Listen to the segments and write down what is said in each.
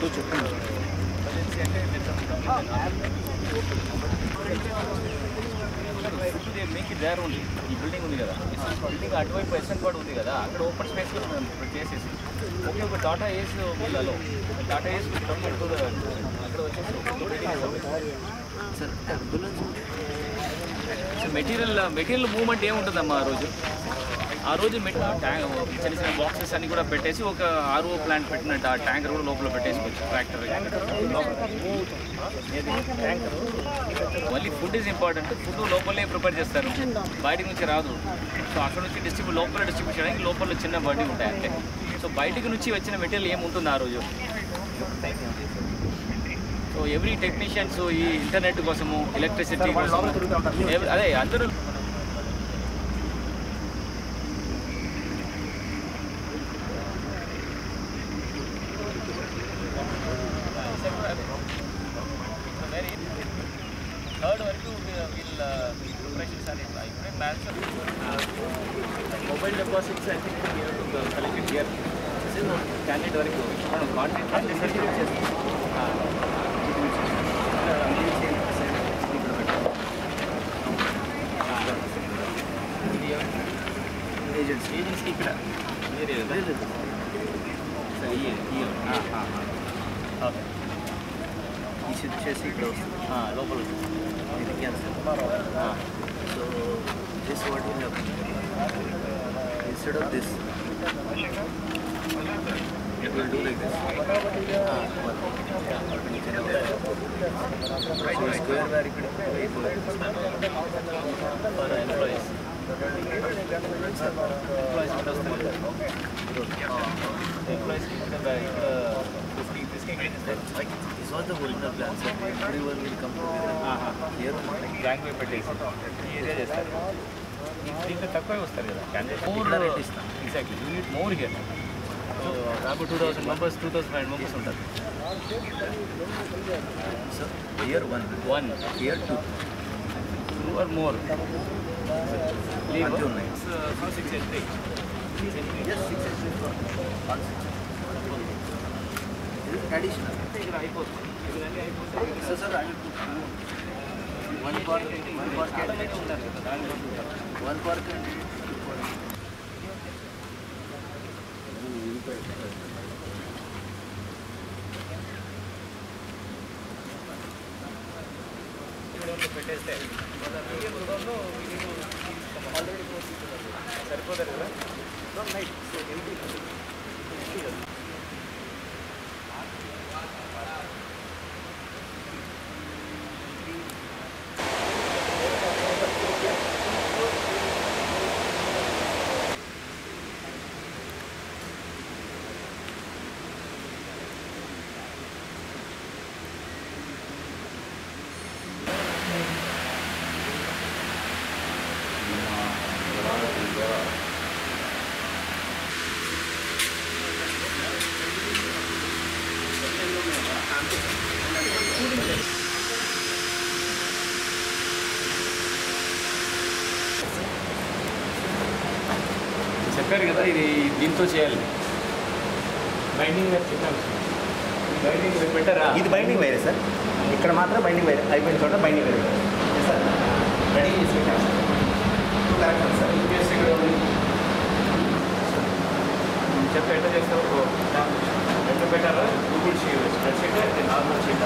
Make it there only ఈ building ఉంది కదా బిల్డింగ్ అటువైపు ఎస్ఎన్ పాడు ఉంది కదా అక్కడ ఓపెన్ స్పేస్లో చేసేసి ఓకే ఒక టాటా ఏస్ వీళ్ళలో టాటా ఏస్ అక్కడ వచ్చేసి మెటీరియల్ మెటీరియల్ మూవ్మెంట్ ఏముంటుందమ్మా ఆ రోజు ఆ రోజు మెట్ ట్యాంక్ చిన్న చిన్న బాక్సెస్ అన్ని కూడా పెట్టేసి ఒక ఆర్ఓ ప్లాంట్ పెట్టినట్టు ఆ ట్యాంకర్ కూడా లోపల పెట్టేసుకోవచ్చు ట్రాక్టర్ మళ్ళీ ఫుడ్ ఈజ్ ఇంపార్టెంట్ ఫుడ్ లోపలనే ప్రిపేర్ చేస్తారు బయట నుంచి రాదు సో అక్కడ నుంచి డిస్ట్రిబ్యూట్ లోపల డిస్ట్రిబ్యూట్ చేయడానికి లోపల చిన్న బడ్డీ ఉంటాయి అంతే సో బయటికి నుంచి వచ్చిన మెటీరియల్ ఏముంటుంది ఆ రోజు సో ఎవ్రీ టెక్నీషియన్స్ ఈ ఇంటర్నెట్ కోసము ఎలక్ట్రిసిటీ కోసం ఎవ్- అదే అందరూ థర్డ్ వరకు వీళ్ళ ప్రిపరేషన్స్ అనేది అయిపోయి maths mobile deposits I think collected year candidate వరకు మనం కాంటాక్ట్ సర్టిఫికేట్ చేస్తాం ఏజెన్సీ ఏజెన్సీ ఇక్కడ వేరే సరే ఈ ఈ ఓకే ఈ షిఫ్ట్ చేసి ఇక్కడ వస్తుంది ఆ, లోపల వచ్చేసి. ఇది క్యాన్సర్ ఆ, so this what will instead of this it will do like this so square where ఇక్కడ ఫర్ ఎంప్లాయీస్ ఎంప్లాయీస్ ఎంత వస్తుంది ఎంప్లాయీస్ ఇక్కడ ఇక్కడ ఫిఫ్టీ తీసుకెళ్ళి like this was the original plan sir everyone will come together here bank పే పెట్టేసి ఈ area చేస్తారు దీంట్లో తక్కువే వస్తారు కదా క్యాండిడేట్ ఇట్లా రేట్ ఇస్తాం. Exactly unit more here so నాకు two thousand members two thousand five members ఉంటారు so here one one here two two are more leave అంతే ఉన్నాయి. Six eight three yes six actually for all six this is traditional ఇక్కడ అయిపోతుంది ఇవన్నీ అయిపోతుంది so sir I will put two. one for one for candidate ఉన్నారు కదా దానిలో one for candidate two for పెట్టేస్తే మీడియం రోడ్లో ఆల్రెడీ సరిపోతుంది కదా నైట్ సో ఎంటీ చెప్పారు కదా ఇది దీంతో చేయాలి బైండింగ్ చెప్పాను బైండింగ్ పెట్టారా ఇది బైండింగ్ వైరే సార్ ఇక్కడ మాత్రం బైండింగ్ వైర్ అయిపోయిన చోట బైండింగ్ వైర్ సార్ రెడీ చేసి పెట్టాం సార్ టూ ల్యాక్స్ సార్ చెప్పి ఎట్లా చేస్తావు ఎట్లా పెట్టారా గూగుల్ షీట్ స్ప్రెడ్ షీట్ అయితే నార్మల్ షీట్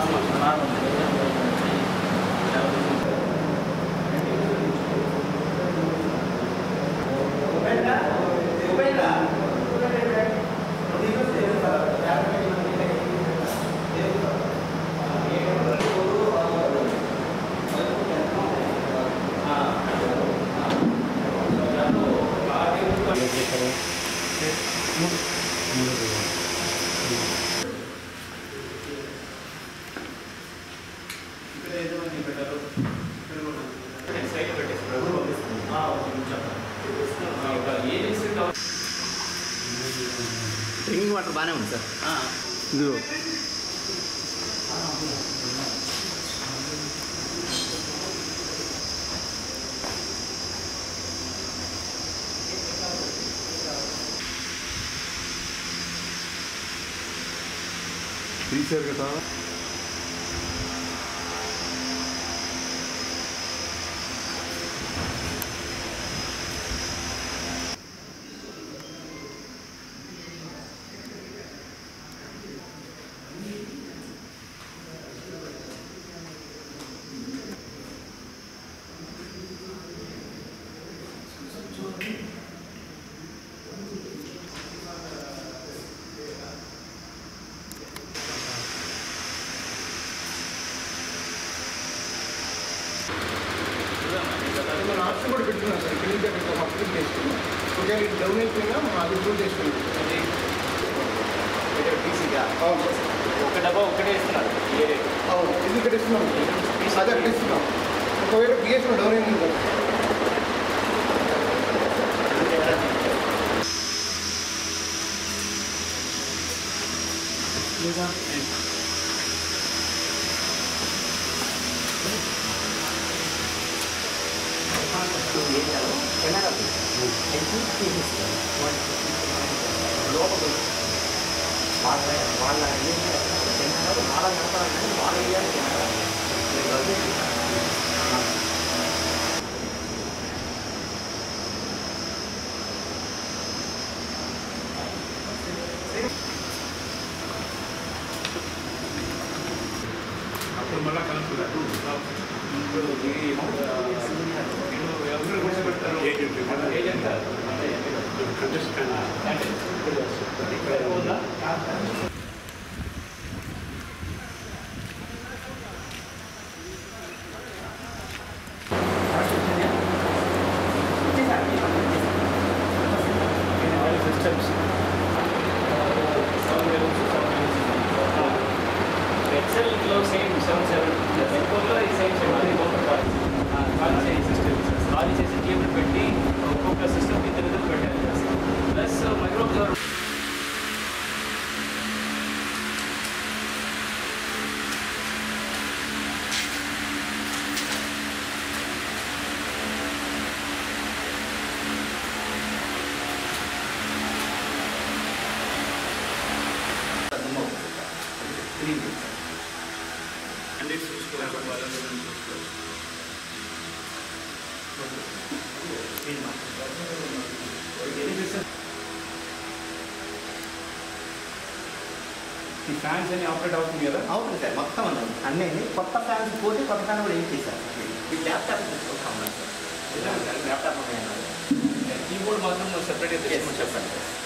డ్రింకింగ్ వాటర్ బాగానే ఉంది సార్ ఇదిగో తీశారు కదా మన ఆప్షన్ కూడా పెట్టుకున్నాం సార్ ఇక్కడ నుంచి అక్కడ అప్లై చేసుకున్నాం ఒకవేళ ఇది డౌన్ అయిపోయినా మనం అది ఇంప్రూవ్ చేసుకున్నాం టీసీగా అవును సార్ ఒక డబ్బా ఒకటే ఇస్తున్నారు ఏ రేటు అవును ఇది ఇక్కడ ఇస్తున్నాం అదే అక్కడ ఇస్తున్నాం ఒకవేళ బిఎస్ఎన్ డౌన్ అయింది సార్ లోపల వాళ్ళ వాళ్ళ ఏం చేస్తారు కెమెరా వాళ్ళ నడపాలని వాళ్ళ వేయాలి కెమెరా అప్పుడు మళ్ళా కలుపుతున్నారు సిస్టమ్స్ ఎక్సెల్లో సేమ్ సెవెన్ సెవెన్ ఎక్స్పోర్లో ఈ సేమ్ సెవెన్ అది ఖాళీ చేయ సిస్టమ్ ఖాళీ చేసి టేబుల్ పెట్టి ఒక్కొక్క సిస్టమ్ ఇద్దరు ఇద్దరు పెట్టాలి ప్లస్ మైక్రోబ్జర్వర్ అన్ని చూసుకోవాలి వాళ్ళని చూసుకోవాలి ఈ ఫ్యాన్స్ అన్ని ఆపరేట్ అవుతుంది కదా అవుతుంది సార్ మొత్తం ఉన్నది అన్నీ కొత్త ఫ్యాన్స్ పోతే కొత్త ఫ్యాన్ కూడా ఏం చేశారు ఈ ల్యాప్టాప్ తీసుకుంటా ఉన్నారు సార్ ల్యాప్టాప్ ఉన్నాయన్నారు కీబోర్డ్ మాత్రం సెపరేట్గా Yes, తెచ్చుకోమని చెప్పండి చెప్పండి